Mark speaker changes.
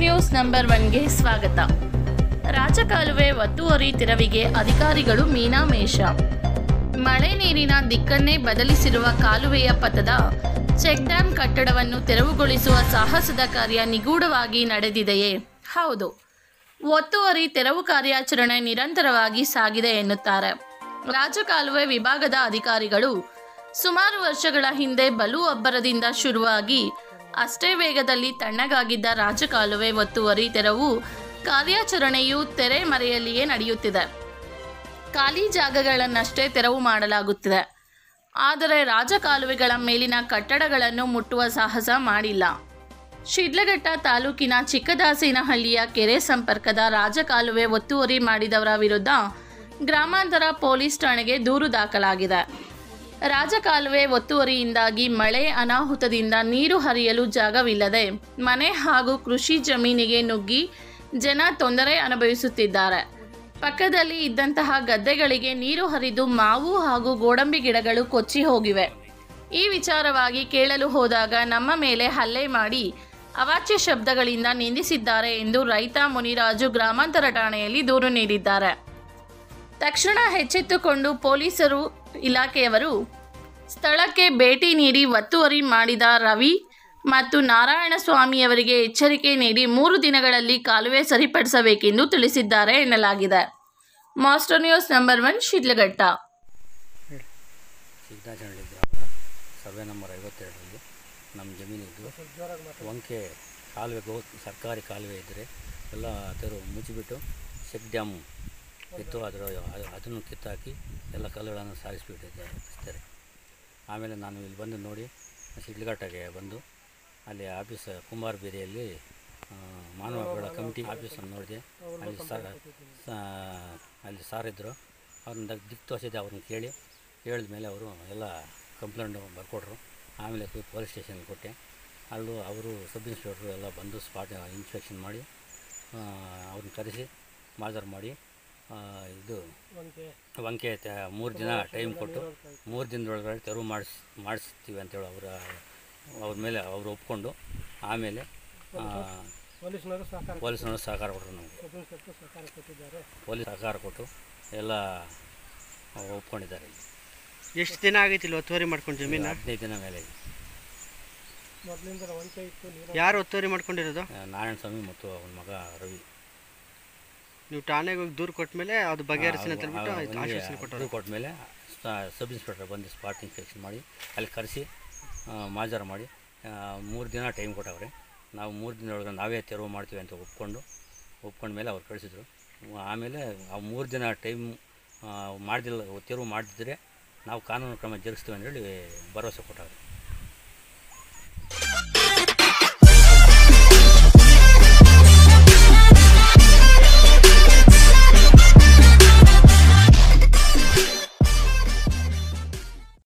Speaker 1: news number ಒನ್ಗೆ ಸ್ವಾಗತ ರಾಜಕಾಲುವೆ ಒತ್ತುವರಿ ತೆರವಿಗೆ ಅಧಿಕಾರಿಗಳು ಮೀನಾಮೇಷ ಮಳೆ ನೀರಿನ ದಿಕ್ಕನ್ನೇ ಬದಲಿಸಿರುವ ಕಾಲುವೆಯ ಪಥದ ಚೆಕ್ ಡ್ಯಾಂ ಕಟ್ಟಡವನ್ನು ತೆರವುಗೊಳಿಸುವ ಸಾಹಸದ ಕಾರ್ಯ ನಿಗೂಢವಾಗಿ ನಡೆದಿದೆಯೇ ಹೌದು ಒತ್ತುವರಿ ತೆರವು ಕಾರ್ಯಾಚರಣೆ ನಿರಂತರವಾಗಿ ಸಾಗಿದೆ ಎನ್ನುತ್ತಾರೆ ರಾಜಕಾಲುವೆ ವಿಭಾಗದ ಅಧಿಕಾರಿಗಳು ಸುಮಾರು ವರ್ಷಗಳ ಹಿಂದೆ ಬಲು ಅಬ್ಬರದಿಂದ ಶುರುವಾಗಿ ಅಷ್ಟೇ ವೇಗದಲ್ಲಿ ತಣ್ಣಗಾಗಿದ್ದ ರಾಜಕಾಲುವೆ ಒತ್ತುವರಿ ತೆರವು ಕಾರ್ಯಾಚರಣೆಯು ತೆರೆ ಮರೆಯಲ್ಲಿಯೇ ನಡೆಯುತ್ತಿದೆ ಖಾಲಿ ಜಾಗಗಳನ್ನಷ್ಟೇ ತೆರವು ಮಾಡಲಾಗುತ್ತಿದೆ ಆದರೆ ರಾಜಕಾಲುವೆಗಳ ಮೇಲಿನ ಕಟ್ಟಡಗಳನ್ನು ಮುಟ್ಟುವ ಸಾಹಸ ಮಾಡಿಲ್ಲ ಶಿಡ್ಲಘಟ್ಟ ತಾಲೂಕಿನ ಚಿಕ್ಕದಾಸೇನಹಳ್ಳಿಯ ಕೆರೆ ಸಂಪರ್ಕದ ರಾಜಕಾಲುವೆ ಒತ್ತುವರಿ ಮಾಡಿದವರ ವಿರುದ್ಧ ಗ್ರಾಮಾಂತರ ಪೊಲೀಸ್ ಠಾಣೆಗೆ ದೂರು ದಾಖಲಾಗಿದೆ ರಾಜಕಾಲುವೆ ಒತ್ತುವರಿಯಿಂದಾಗಿ ಮಳೆ ಅನಾಹುತದಿಂದ ನೀರು ಹರಿಯಲು ಜಾಗವಿಲ್ಲದೆ ಮನೆ ಹಾಗೂ ಕೃಷಿ ಜಮೀನಿಗೆ ನುಗ್ಗಿ ಜನ ತೊಂದರೆ ಅನುಭವಿಸುತ್ತಿದ್ದಾರೆ ಪಕ್ಕದಲ್ಲಿ ಇದ್ದಂತಹ ಗದ್ದೆಗಳಿಗೆ ನೀರು ಹರಿದು ಮಾವು ಹಾಗೂ ಗೋಡಂಬಿ ಗಿಡಗಳು ಕೊಚ್ಚಿ ಹೋಗಿವೆ ಈ ವಿಚಾರವಾಗಿ ಕೇಳಲು ಹೋದಾಗ ನಮ್ಮ ಮೇಲೆ ಹಲ್ಲೆ ಮಾಡಿ ಅವಾಚ್ಯ ಶಬ್ದಗಳಿಂದ ನಿಂದಿಸಿದ್ದಾರೆ ಎಂದು ರೈತ ಮುನಿರಾಜು ಗ್ರಾಮಾಂತರ ಠಾಣೆಯಲ್ಲಿ ದೂರು ನೀಡಿದ್ದಾರೆ ತಕ್ಷಣ ಎಚ್ಚೆತ್ತುಕೊಂಡು ಪೊಲೀಸರು ಇಲಾಖೆಯವರು ಸ್ಥಳಕ್ಕೆ ಭೇಟಿ ನೀಡಿ ಒತ್ತುವರಿ ಮಾಡಿದ ರವಿ ಮತ್ತು ನಾರಾಯಣಸ್ವಾಮಿಯವರಿಗೆ ಎಚ್ಚರಿಕೆ ನೀಡಿ ಮೂರು ದಿನಗಳಲ್ಲಿ ಕಾಲುವೆ ಸರಿಪಡಿಸಬೇಕೆಂದು ತಿಳಿಸಿದ್ದಾರೆ ಎನ್ನಲಾಗಿದೆ master news number one Shidlaghatta
Speaker 2: Siddarajanahalli ಗ್ರಾಮದ ಸರ್ವೆ ನಂಬರ್ ಐವತ್ತೆರಡರಲ್ಲಿ ನಮ್ಮ ಜಮೀನಿದ್ದು ವಂಕೆ ಕಾಲುವೆ ಗೋ ಸರ್ಕಾರಿ ಕಾಲುವೆ ಇದ್ದರೆ ಎಲ್ಲ ತೆರು ಮುಚ್ಚಿಬಿಟ್ಟು ಚೆಕ್ ಡ್ಯಾಮ್ ಇತ್ತು ಅದರ ಅದನ್ನು ಕಿತ್ತಾಕಿ ಎಲ್ಲ ಕಲ್ಲುಗಳನ್ನು ಸಾಗಿಸ್ಬಿಟ್ಟಿದ್ದಾರೆ ಆಮೇಲೆ ನಾನು ಇಲ್ಲಿ ಬಂದು ನೋಡಿ ಶಿಡ್ಲಘಟ್ಟಗೆ ಬಂದು ಅಲ್ಲಿ ಆಫೀಸ್ ಕುಂಬಾರ ಬೀದಿಯಲ್ಲಿ ಆ, ಮಾನವ ಬೆಳ ಕಮಿಟಿ ಆಫೀಸನ್ನು ನೋಡಿದೆ ಅಲ್ಲಿ ಸರ್ ಸಾ- ಅಲ್ಲಿ ಸಾರ್ ಇದ್ದರು ಅವ್ರನ್ನ ದಿಕ್- ದಿಕ್ಕು ತೋರಿಸಿದೆ ಅವ್ರನ್ನ ಕೇಳಿ ಹೇಳಿದ ಮೇಲೆ ಅವರು ಎಲ್ಲ ಕಂಪ್ಲೇಂಟ್ ಬರ್ಕೊಟ್ರು ಆಮೇಲೆ ಹೋಗಿ ಪೊಲೀಸ್ ಸ್ಟೇಷನ್ಗೆ ಕೊಟ್ಟೆ ಅಲ್ಲೂ ಅವರು ಸಬ್ ಇನ್ಸ್ಪೆಕ್ಟ್ರು ಎಲ್ಲ ಬಂದು ಸ್ಪಾಟ್ ಇನ್ಸ್ಪೆಕ್ಷನ್ ಮಾಡಿ ಆ, ಅವ್ರನ್ನ ಕರೆಸಿ ಮಾಜರ್ ಮಾಡಿ ಆ, ಇದು ವಂಕೆ ತ- ಮೂರು ದಿನ ಟೈಮ್ ಕೊಟ್ಟು ಮೂರು ದಿನದೊಳಗಡೆ ತೆರವು ಮಾಡಿಸ್ ಮಾಡಿಸ್ತೀವಿ ಅಂತೇಳಿ ಅವರ ಅವ್ರ ಮೇಲೆ ಅವರು ಒಪ್ಕೊಂಡು ಆಮೇಲೆ ಆ,
Speaker 3: ಪೊಲೀಸ್ನವರು ಸಹಕಾರ
Speaker 2: ಪೊಲೀಸ್ನವರು ಸಹಕಾರ ಕೊಟ್ಟರು ನಮಗೆ
Speaker 3: ಸಬ್ ಇನ್ಸ್ಪೆಕ್ಟರ್ ಸಹಕಾರ ಕೊಟ್ಟಿದ್ದಾರೆ
Speaker 2: ಪೊಲೀಸ್ ಸಹಕಾರ ಕೊಟ್ಟು ಎಲ್ಲ ಒಪ್ಕೊಂಡಿದ್ದಾರೆ
Speaker 4: ಎಷ್ಟು ದಿನ ಆಗೈತಿ ಇಲ್ಲಿ ಒತ್ತುವರಿ ಮಾಡ್ಕೊಂಡು ಜಮೀನ
Speaker 2: ಹದಿನೈದು ದಿನ ಮೇಲೆ
Speaker 3: ಮೊದಲಿಂದ ವಂಚೆ ಇತ್ತು ನೀರು
Speaker 4: ಯಾರು ಒತ್ತುವರಿ ಮಾಡ್ಕೊಂಡಿರೋದು
Speaker 2: ಆ, ನಾರಾಯಣ ಸ್ವಾಮಿ ಮತ್ತು ಅವನ ಮಗ ರವಿ
Speaker 4: ನೀವು ಠಾಣೆಗೆ ಹೋಗಿ ದೂರು ಕೊಟ್ಟ ಮೇಲೆ ಅದು ಬಗೆಹರಿಸಿ ಅಂತ ಹೇಳ್ಬಿಟ್ಟು ಆಯ್ತು, ಆಶ್ವಾಸನೆ ಕೊಟ್ಟರು
Speaker 2: ಇದು ಕೊಟ್ಟ ಮೇಲೆ ಸಬ್ ಇನ್ಸ್ಪೆಕ್ಟರ್ ಬಂದು ಸ್ಪಾಟ್ ಇನ್ಸ್ಪೆಕ್ಷನ್ ಮಾಡಿ ಅಲ್ಲಿ ಕರೆಸಿ ಮಾಜಾರ ಮಾಡಿ ಮೂರು ದಿನ ಟೈಮ್ ಕೊಟ್ಟವ್ರೆ ನಾವು ಮೂರು ದಿನದೊಳಗೆ ನಾವೇ ತೆರವು ಮಾಡ್ತೀವಿ ಅಂತ ಒಪ್ಕೊಂಡು ಒಪ್ಕೊಂಡ ಮೇಲೆ ಅವ್ರು ಕಳಿಸಿದ್ರು ಆಮೇಲೆ ಆ ಮೂರು ದಿನ ಟೈಮ್ ಮಾಡ್ದಿಲ್ಲ ತೆರವು ಮಾಡದಿದ್ದರೆ ನಾವು ಕಾನೂನು ಕ್ರಮ ಜರುಗಿಸ್ತೀವಿ ಅಂತೇಳಿ ಭರವಸೆ ಕೊಟ್ಟವ್ರೆ